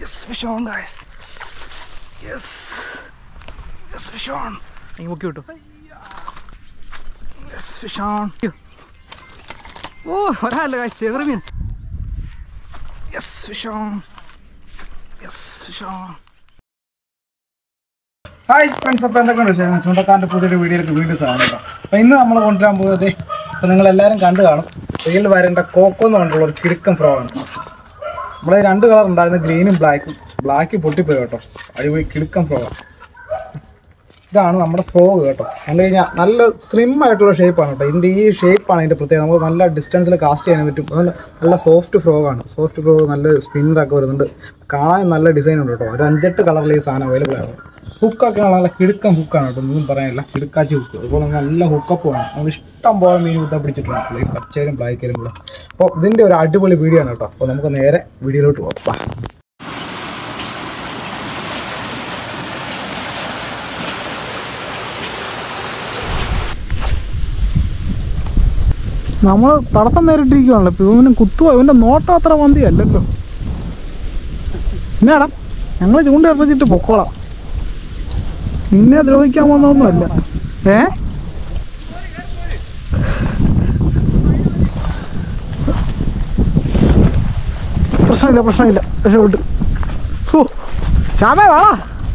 Yes, fish on, guys. Yes. Yes, fish on. നീ പൊക്കി വിട്ടു Yes, fish on. ഓ ഒരാളല്ല guys, ചെറുമീൻ Yes, fish on. Yes, fish on. Hi friends അപ്പോൾ എന്തൊക്കെയുണ്ട് വിഷയം ചൂണ്ടക്കാരൻ്റെ പുതിയൊരു വീഡിയോയിലേക്ക് വീണ്ടും സ്വാഗതം കേട്ടോ അപ്പോൾ ഇന്ന് നമ്മൾ കൊണ്ടുവരാൻ പോകുന്നത് ഇപ്പോൾ നിങ്ങൾ എല്ലാവരും കണ്ടു കാണും റിയൽ വരേണ്ട കോക്കോ എന്ന് പറഞ്ഞിട്ടുള്ള ഒരു കിടുക്കം ഫ്രോ ആണ് നമ്മളെ രണ്ട് കളർ ഉണ്ടായിരുന്നു ഗ്രീനും ബ്ലാക്കും ബ്ലാക്ക് പൊട്ടിപ്പോയി കേട്ടോ അടിപൊളി കിടുക്കം ഫ്രോ ആണ് ഇതാണ് നമ്മുടെ ഫ്രോഗ് കേട്ടോ കണ്ടു കഴിഞ്ഞാൽ നല്ല സ്ലിം ആയിട്ടുള്ള ഷേപ്പാണ് കേട്ടോ ഇതിൻ്റെ ഈ ഷേപ്പാണ് ഇതിൻ്റെ പ്രത്യേകത നമുക്ക് നല്ല ഡിസ്റ്റൻസിൽ കാസ്റ്റ് ചെയ്യാൻ പറ്റും നല്ല നല്ല സോഫ്റ്റ് ഫ്രോഗാണ് സോഫ്റ്റ് ഫ്രോഗ് നല്ല സ്പിന്നറൊക്കെ വരുന്നുണ്ട് കാണാൻ നല്ല ഡിസൈൻ ഉണ്ട് കേട്ടോ ഒരു അഞ്ചെട്ട് കളറിൽ ഈ സാധനം അവൈലബിൾ ആണ് ഹുക്കൊക്കെ നല്ല കിടുക്കം ഹുക്കാണ് കേട്ടോ ഒന്നും പറയാനില്ല കിടുക്കാച്ചി ഹുക്ക് അതുപോലെ നല്ല ഹുക്കപ്പ് വേണം നമ്മൾ ഇഷ്ടം പോലെ മീൻ കുത്താൻ പിടിച്ചിട്ടുണ്ട് ഈ പച്ചയിലും ബ്ലാക്കിലും കൂടെ അപ്പോൾ ഇതിൻ്റെ ഒരു അടിപൊളി വീഡിയോ ആണ് കേട്ടോ അപ്പോൾ നമുക്ക് നേരെ വീഡിയോയിലോട്ട് പോകാം നമ്മൾ തടസ്സം നേരിട്ടിരിക്കുകയാണല്ലോ ഇപ്പം ഇവന് കുത്തുവോ ഇവൻ്റെ നോട്ടം അത്ര മന്തിയല്ലല്ലോ എന്നാടാ ഞങ്ങൾ ചൂണ്ടെറിഞ്ഞിട്ട് പൊക്കോളാം നിന്നെ ദ്രോഹിക്കാൻ വന്നതൊന്നുമല്ല ഏ പ്രശ്നമില്ല പ്രശ്നമില്ല രക്ഷപ്പെട്ട് ഓ ശ്യാമേ വാ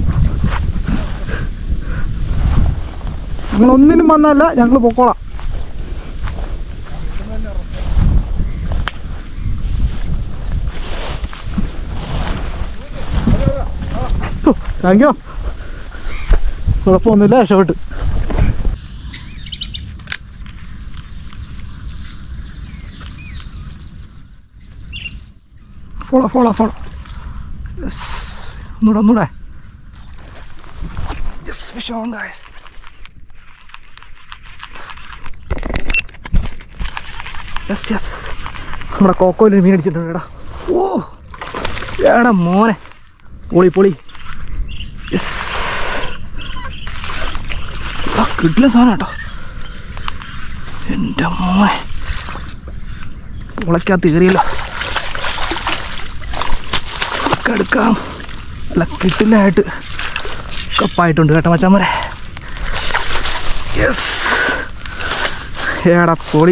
ഞങ്ങൾ ഒന്നിനും വന്നല്ല ഞങ്ങൾ പൊക്കോളാം താങ്ക് യു കുഴപ്പമൊന്നുമില്ല രക്ഷപ്പെട്ട് ഫോളോ ഫോളോ ഫോളോ യെസ് ഒന്നൂടെ ഒന്നൂടെ yes fish on guys yes yes നമ്മുടെ കോക്കോയിൽ മീൻ അടിച്ചിട്ടുണ്ട് എടാ ഓ എടാ മോനെ പൊളി പൊളി യെസ് ആ കിട്ടില്ല സാധനം കേട്ടോ എൻ്റെ മോനെ ഉളക്കകത്ത് കയറിയല്ലോ ഒക്കെ എടുക്കാം അല്ല കിട്ടില്ലായിട്ട് കപ്പായിട്ടുണ്ട് കേട്ടോ മച്ചാമരെ യെസ് ഏടാ പൊളി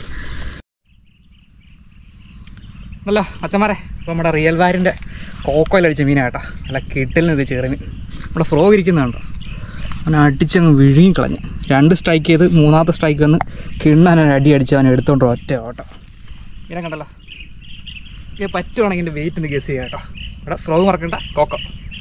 അല്ല അച്ഛന്മാരെ ഇപ്പോൾ നമ്മുടെ റിയൽ വാരിൻ്റെ കോക്കോയിൽ അടിച്ച മീനാ കേട്ടോ അല്ല കിട്ടലിന് ഇത് ചെറുമീൻ നമ്മുടെ ഫ്രോ ഇരിക്കുന്നുണ്ടോ അവനെ അടിച്ചങ്ങ് വിഴുങ്ങി കളഞ്ഞു രണ്ട് സ്ട്രൈക്ക് ചെയ്ത് മൂന്നാമത്തെ സ്ട്രൈക്ക് വന്ന് കിണ്ണനെ അടി അടിച്ച് അവനെ എടുത്തോണ്ട് ഒറ്റ ഓട്ടം മീനെ കണ്ടല്ലോ ഇത് പറ്റുവാണെങ്കിൽ എൻ്റെ വെയിറ്റ് ഒന്ന് ഗസ് ചെയ്യാം കേട്ടോ ഇവിടെ ഫ്രോ മറക്കണ്ട കോക്കോ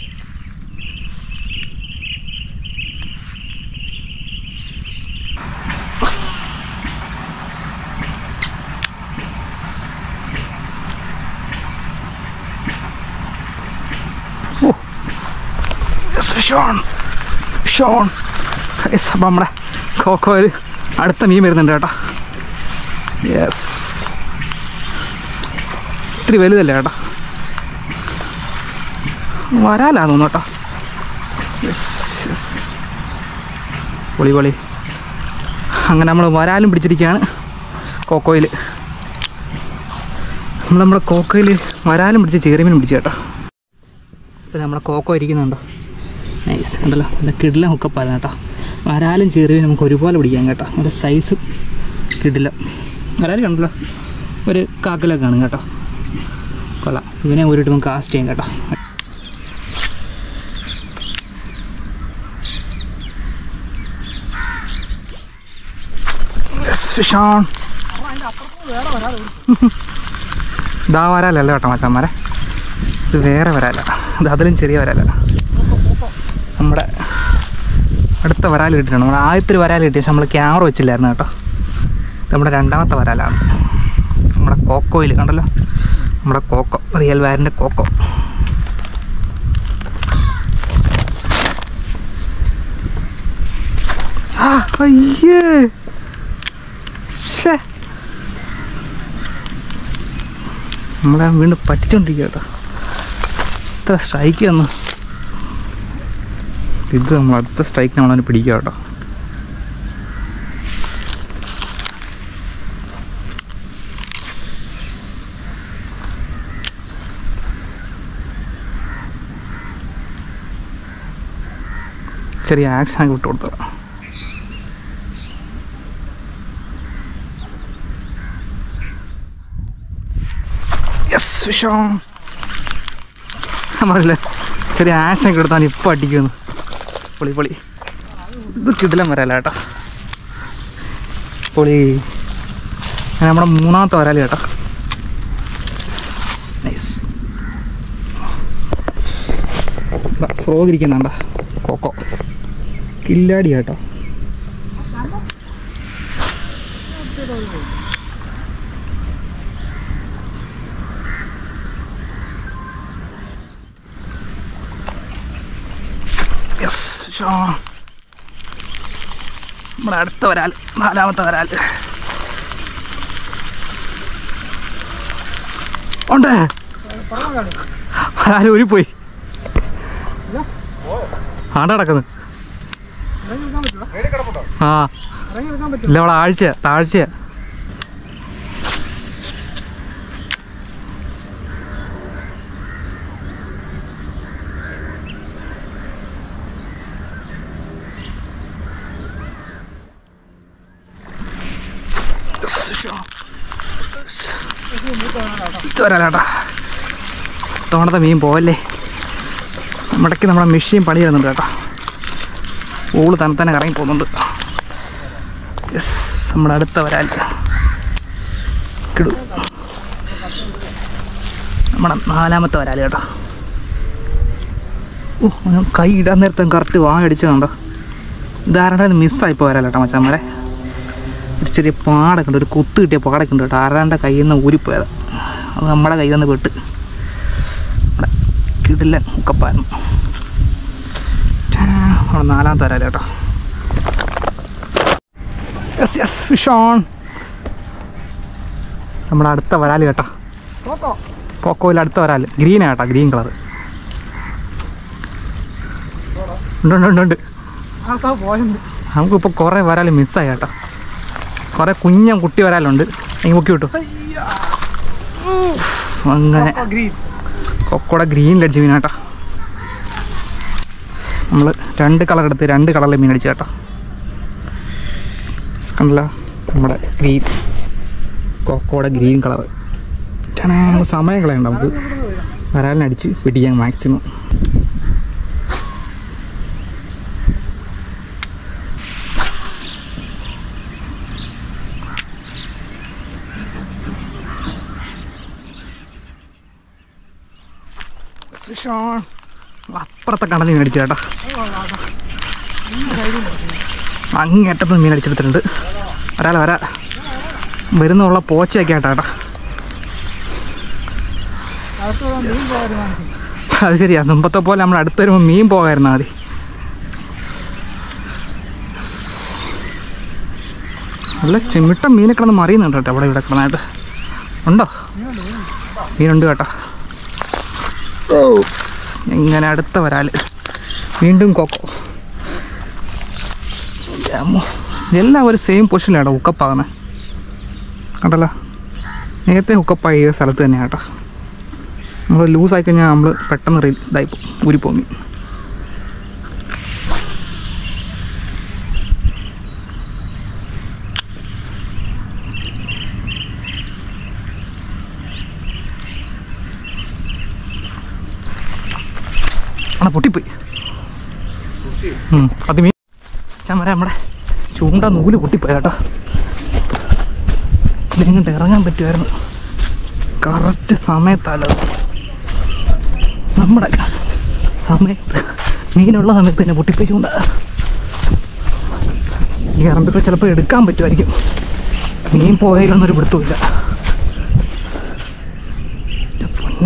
ഷോൺ ഷോൺ യെസ് അപ്പം നമ്മുടെ കോക്കോയിൽ അടുത്ത മീൻ വരുന്നുണ്ട് കേട്ടോ യെസ് ഇത്തിരി വലുതല്ലേ കേട്ടോ വരാലാ തോന്നുന്നു കേട്ടോ യെസ് യെസ് പൊളി പൊളി അങ്ങനെ നമ്മൾ വരാലും പിടിച്ചിരിക്കുകയാണ് കോക്കോയിൽ നമ്മൾ നമ്മുടെ കോക്കോയിൽ വരാലും പിടിച്ച് ചെറിയമീൻ പിടിച്ചു കേട്ടോ ഇപ്പം നമ്മളെ കോക്കോ ഇരിക്കുന്നുണ്ടോ നൈസ് ഉണ്ടല്ലോ നല്ല കിടില ഹുക്കപ്പാല കേട്ടോ വരാലും ചെറിയ നമുക്ക് ഒരുപോലെ പിടിക്കാം കേട്ടോ നല്ല സൈസ് കിടില വരാലും കണ്ടല്ലോ ഒരു കാക്കിലൊക്കെ കാണും കേട്ടോ കൊള്ളാം ഇവനെ ഒരു നമുക്ക് കാസ്റ്റ് ചെയ്യാം കേട്ടോ ഫിഷ് ഓൺ ഇതാ വരാലല്ല കേട്ടോ മച്ചാന്മാരെ ഇത് വേറെ വരാല ഇത് അതിലും ചെറിയ വരാല നമ്മുടെ അടുത്ത വരാൽ കിട്ടിയിട്ടുണ്ട് നമ്മുടെ ആദ്യത്തെ ഒരു വരാൽ കിട്ടിയ പക്ഷെ നമ്മൾ ക്യാമറ വെച്ചില്ലായിരുന്നു കേട്ടോ ഇത് നമ്മുടെ രണ്ടാമത്തെ വരാലാണ് നമ്മുടെ കോക്കോയിൽ കണ്ടല്ലോ നമ്മുടെ കോക്കോ റിയൽ വാരിൻ്റെ കോക്കോ ആ അയ്യേ ശ്ശേ. നമ്മളെ വീണ്ടും പറ്റിച്ചോണ്ടിരിക്കുക കേട്ടോ ഇത്ര സ്ട്രൈക്ക് തന്നു ഇത് നമ്മൾ അടുത്ത സ്ട്രൈക്ക് നമ്മളവനെ പിടിക്കുക കേട്ടോ ചെറിയ ആക്ഷൻ വിട്ടു കൊടുത്തത് യെസ് വിഷോ പറഞ്ഞില്ലേ ചെറിയ ആക്ഷൻ ഒക്കെ എടുത്താൽ ഇപ്പം അടിക്കുന്നു പൊളി പൊളി ഇത് കിടിലം വരാല കേട്ടോ പൊളി അങ്ങനെ നമ്മുടെ മൂന്നാമത്തെ വരാല് കേട്ടോ നൈസ് ഫ്രോഗ് ഇരിക്കുന്നുണ്ട കൊക്കോ കില്ലാടി കേട്ടോ യെസ് ഷോ നമ്മുടെ അടുത്ത വരാൽ നാലാമത്തെ വരാൽ ഉണ്ട് വരാൽ ഊരിപ്പോയി ആണ്ട കിടക്കുന്നു ആ ഇല്ല അവളെ ആഴ്ച താഴ്ച വരാലാട്ടാ തോണത്തെ മീൻ പോവല്ലേ ഇടയ്ക്ക് നമ്മുടെ മെഷീൻ പണി തരുന്നുണ്ട് കേട്ടോ ഊള് തന്നെ തന്നെ കറങ്ങി പോകുന്നുണ്ട് യെസ് നമ്മുടെ അടുത്ത വരാൽ കിടു നമ്മുടെ നാലാമത്തെ വരാൽ കേട്ടോ ഓ അവന് കൈ ഇടാൻ നേരത്തെ കറക്റ്റ് വാ അടിച്ചതുണ്ടോ ഇതാരുടെ മിസ്സായിപ്പോൾ വരാൽ കേട്ടോ മച്ചാമ്മരെ ഒരു ചെറിയ പാടൊക്കെ ഉണ്ട് ഒരു കുത്ത് കിട്ടിയ പാടൊക്കെ ഉണ്ട് കേട്ടോ ആരാൻ്റെ കയ്യിൽ നിന്ന് ഊരിപ്പോയത് അത് നമ്മുടെ കയ്യിൽ നിന്ന് വിട്ട് നമ്മുടെ കിടില്ല മുക്കപ്പാനും നമ്മുടെ നാലാമത്തെ വരാൽ കേട്ടോ യെസ് യെസ് ഫിഷ് ഓൺ നമ്മുടെ അടുത്ത വരാൽ കേട്ടോ പോക്കോയിൽ അടുത്ത വരാൽ ഗ്രീനാ കേട്ടോ ഗ്രീൻ കളർ ഉണ്ട് ഉണ്ട് ഉണ്ട് ഉണ്ട് ആൾക്കാർ പോയുണ്ട് നമുക്കിപ്പോൾ കുറേ വരാൽ മിസ്സായി കേട്ടോ കുറേ കുഞ്ഞൻ കുട്ടി വരാലുണ്ട് എനിക്ക് പൊക്കി വിട്ടു അങ്ങനെ ഗ്രീൻ കൊക്കോടെ ഗ്രീനിലടിച്ച് മീൻ കേട്ടോ നമ്മൾ രണ്ട് കളർ എടുത്ത് രണ്ട് കളറിൽ മീൻ അടിച്ചു കേട്ടോ കണ്ടല്ലോ നമ്മുടെ ഗ്രീൻ കൊക്കോടെ ഗ്രീൻ കളർ സമയം കളയണ്ട നമുക്ക് വരാലിനടിച്ച് പിടിക്കാൻ മാക്സിമം സുഷോൺ. അപ്പുറത്തെ കടലിൽ മേടിച്ചു കേട്ടോ അങ്ങേറ്റത്ത് മീൻ അടിച്ചെടുത്തിട്ടുണ്ട് വരാല വരാ വരുന്നുള്ള പോച്ചയൊക്കെ ആട്ടാ കേട്ടോ അകത്ത് മീൻ പോയാലും അത് ശരിയാ മുമ്പത്തെ പോലെ നമ്മൾ അടുത്ത് വരുമ്പോൾ മീൻ പോകായിരുന്നാ മതി നല്ല ചിമിട്ട മീനെ കിടന്ന് മറിയുന്നുണ്ട് കേട്ടോ അവിടെ ഇവിടെ കിടന്നായിട്ട് ഉണ്ടോ മീനുണ്ട് കേട്ടോ ഓ ഇങ്ങനെ അടുത്ത വരാല് വീണ്ടും കൊക്കോ അമ്മോ. ഇതെല്ലാം ഒരു സെയിം പൊസിഷനിലാണ് ഹുക്കപ്പാകുന്നത് കണ്ടല്ലോ നേരത്തെ ഹുക്കപ്പായ ഈ സ്ഥലത്ത് തന്നെയാണ് കേട്ടോ നമ്മൾ ലൂസായി കഴിഞ്ഞാൽ നമ്മൾ പെട്ടെന്ന് റീ ഇതായി പോകും ഊരിപ്പോകും മീൻ ആ പൊട്ടിപ്പോയി ഉം, അത് മീൻ ചമര നമ്മുടെ ചൂണ്ട നൂല് പൊട്ടിപ്പോയി കേട്ടോ ഇതിങ്ങോട്ട് ഇറങ്ങാൻ പറ്റുമായിരുന്നു കറക്റ്റ് സമയത്തല്ല നമ്മുടെ സമയത്ത് മീനുള്ള സമയത്ത് തന്നെ പൊട്ടിപ്പോയി ചൂണ്ട ഈ ഇറമ്പിപ്പോൾ ചിലപ്പോൾ എടുക്കാൻ പറ്റുമായിരിക്കും മീൻ പോയാലൊന്നൊരു പിടുത്തമില്ല എൻ്റെ പൊന്നെ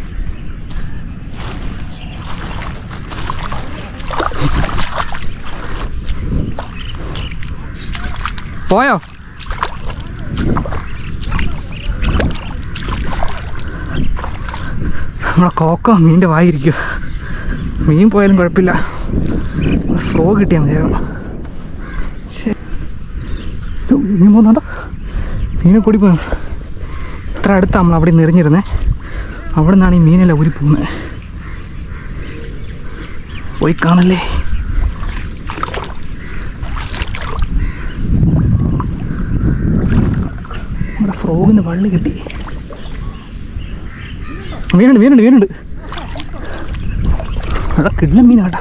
പോയോ നമ്മളെ കോക്കോ മീൻ്റെ വായിരിക്കും മീൻ പോയാലും കുഴപ്പമില്ല ഫ്രോ കിട്ടിയാൽ മതിയായിരുന്നു ശ്ശേ. ഇത് മീൻ പോകുന്നുണ്ടോ മീനെ കൂടി പോകുന്നു ഇത്ര അടുത്താണ് നമ്മൾ അവിടെ നിറഞ്ഞിരുന്നേ അവിടെ നിന്നാണ് ഈ മീനെല്ലാം ഊരി പോകുന്നത് പോയി കാണല്ലേ ഫ്രോഗിന് വള്ളി കിട്ടി മീനുണ്ട് മീനുണ്ട് മീനുണ്ട് എടാ കിടിലൻ മീനാട്ടാ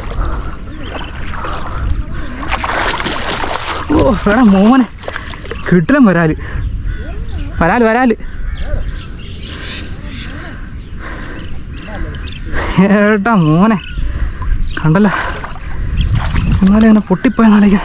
ഓ എടാ മോനെ കിടിലൻ വരാല് വരാല് വരാല് ഏട്ടാ മോനെ കണ്ടല്ലോ എന്നാലും ഇങ്ങനെ പൊട്ടിപ്പോയെന്നാലേക്ക്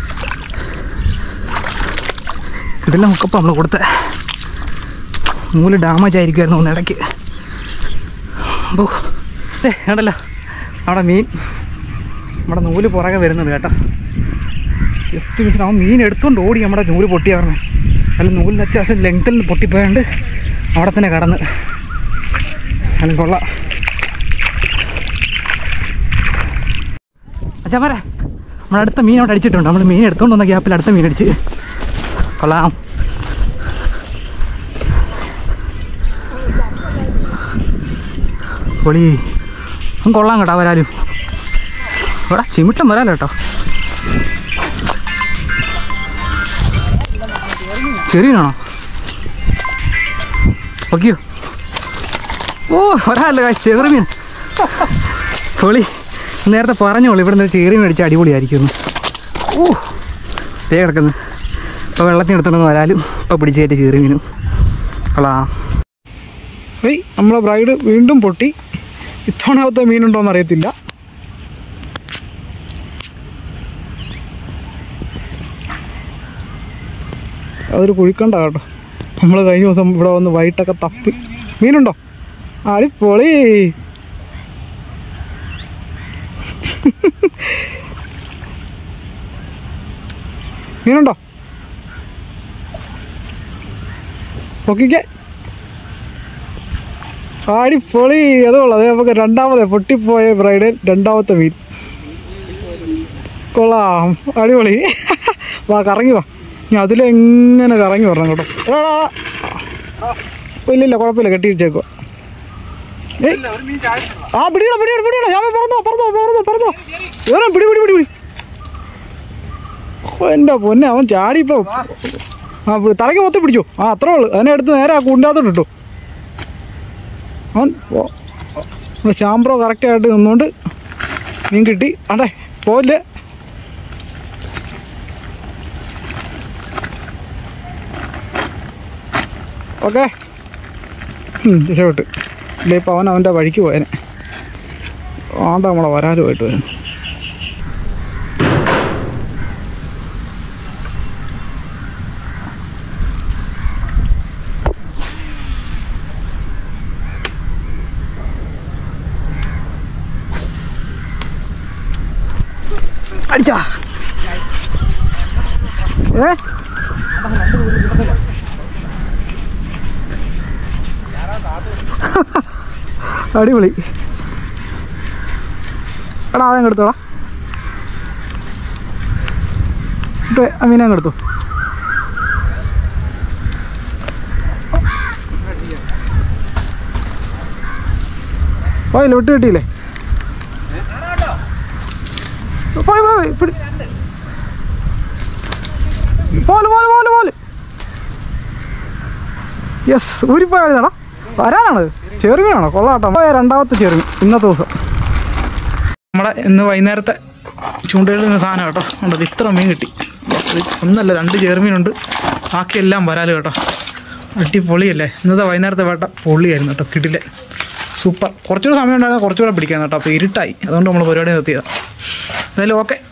കിടിലൻ മുക്കപ്പം നമ്മൾ കൊടുത്തേ നൂല് ഡാമേജ് ആയിരിക്കുമായിരുന്നു ഒന്ന് ഇടയ്ക്ക് അപ്പോൾ കണ്ടല്ലോ അവിടെ മീൻ നമ്മുടെ നൂല് പുറകെ വരുന്നുണ്ട് കേട്ടോ ജസ്റ്റ് മിസ്സിന് അവൻ മീൻ എടുത്തുകൊണ്ട് ഓടി നമ്മുടെ നൂല് പൊട്ടിയാർന്ന് അല്ല നൂലിന് അത്യാവശ്യം ലെങ്ത്തിൽ പൊട്ടിപ്പോയാണ്ട് അവിടെ തന്നെ കടന്ന് അല്ല കൊള്ളാം അച്ഛാമാരെ നമ്മുടെ അടുത്ത മീൻ അവിടെ അടിച്ചിട്ടുണ്ട് നമ്മൾ മീൻ എടുത്തുകൊണ്ട് വന്ന ഗ്യാപ്പിൽ അടുത്ത മീൻ അടിച്ച് കൊള്ളാം പൊളി അവൻ കൊള്ളാം കേട്ടോ വരാലും ഇവിടെ ചിമിട്ടം വരാലോ കേട്ടോ ചെറിയനാണോ ഓക്കെയോ ഓ ഒരാളല്ല ചെറുമീൻ പൊളി നേരത്തെ പറഞ്ഞോളൂ ഇവിടെ നിന്ന് ചെറിയ മേടിച്ച അടിപൊളിയായിരിക്കും ഓ തേ കിടക്കുന്നു ഇപ്പോൾ വെള്ളത്തിന് എടുത്തോണ്ട് വരാലും ഇപ്പോൾ പിടിച്ചേറ്റ് ചെറിയ മീനും കൊള്ളാം ഏയ് നമ്മളെ ബ്രൈഡ് വീണ്ടും പൊട്ടി ഇത്തവണത്തെ മീനുണ്ടോയെന്ന് അറിയത്തില്ല അതൊരു കുഴിക്കണ്ട കേട്ടോ നമ്മൾ കഴിഞ്ഞ ദിവസം ഇവിടെ വന്ന് വൈകിട്ടൊക്കെ തപ്പി മീനുണ്ടോ അടിപൊളി മീനുണ്ടോ പൊക്കിക്കേ അടിപൊളി അതുകൊള്ളാം അതേ നമുക്ക് രണ്ടാമത് പൊട്ടിപ്പോയ ബ്രൈഡ് രണ്ടാമത്തെ മീൻ കൊള്ളാം അടിപൊളി വാ കറങ്ങി വാ ഇനി അതിലെങ്ങനെ കറങ്ങി വരണം കേട്ടോ എടാ, എടാ, എടാ. ഓ, ഇല്ല ഇല്ല കുഴപ്പമില്ല കെട്ടി വെച്ചേക്കോ ഏയ്. ആ പിടിയടാ പിടിയടാ പിടിയടാ ഞാൻ പറഞ്ഞോ പറഞ്ഞോ പറഞ്ഞോ പറഞ്ഞോ വേറെ പിടി പിടി പിടി പിടി ഓ, എൻ്റെ പൊന്നെ അവൻ ചാടി ഇപ്പോൾ ആ പി- തലയ്ക്ക് മൊത്തം പിടിച്ചു ആ അത്രേ ഉള്ളു അതിനെ എടുത്ത് നേരെ ആ കൂണ്ടാത്തോട്ട് ഇട്ടു അവൻ പോ- നമ്മുടെ ശാംബ്രോ കറക്റ്റായിട്ട് നിന്നുകൊണ്ട് മീൻ കിട്ടി അണ്ടേ പോയില്ലേ ഓക്കെ രക്ഷപ്പെട്ട് ഇല്ലേ ഇപ്പം അവൻ അവൻ്റെ വഴിക്ക് പോയനെ ആണ്ട നമ്മളെ വരാലുമായിട്ട് വരും അടിച്ചാ ഏ അടിപൊളി എടാ അതങ്ങ് എടുത്തോടാ ഇപ്പൊ അമീനെ അങ്ങ് എടുത്തു പോയില്ലേ വിട്ട് കിട്ടിയില്ലേ പോയി പോയി പിടി പോലെ പോലെ പോലെ പോലെ യെസ് ഊരിപ്പോയതാടാ വരാനാണ് ചെറുമീനാണോ കൊള്ളാട്ടോ പോയ രണ്ടാമത്തെ ചെറുമീൻ ഇന്നത്തെ ദിവസം നമ്മുടെ ഇന്ന് വൈകുന്നേരത്തെ ചൂണ്ടയിൽ നിന്ന് സാധനം കേട്ടോ ഉണ്ടത് ഇത്ര മീൻ കിട്ടി ഇത് ഒന്നല്ല രണ്ട് ചെറുമീനുണ്ട് ബാക്കിയെല്ലാം വരാല് കേട്ടോ അടിപൊളിയല്ലേ ഇന്നത്തെ വൈകുന്നേരത്തെ വേട്ട പൊള്ളിയായിരുന്നു കേട്ടോ കിട്ടില്ലേ സൂപ്പർ കുറച്ചുകൂടെ സമയം ഉണ്ടായിരുന്ന കുറച്ചുകൂടെ പിടിക്കാൻ കേട്ടോ അപ്പോൾ ഇരുട്ടായി അതുകൊണ്ട് നമ്മൾ പരിപാടി നിർത്തിയതാണ് എന്തായാലും ഓക്കെ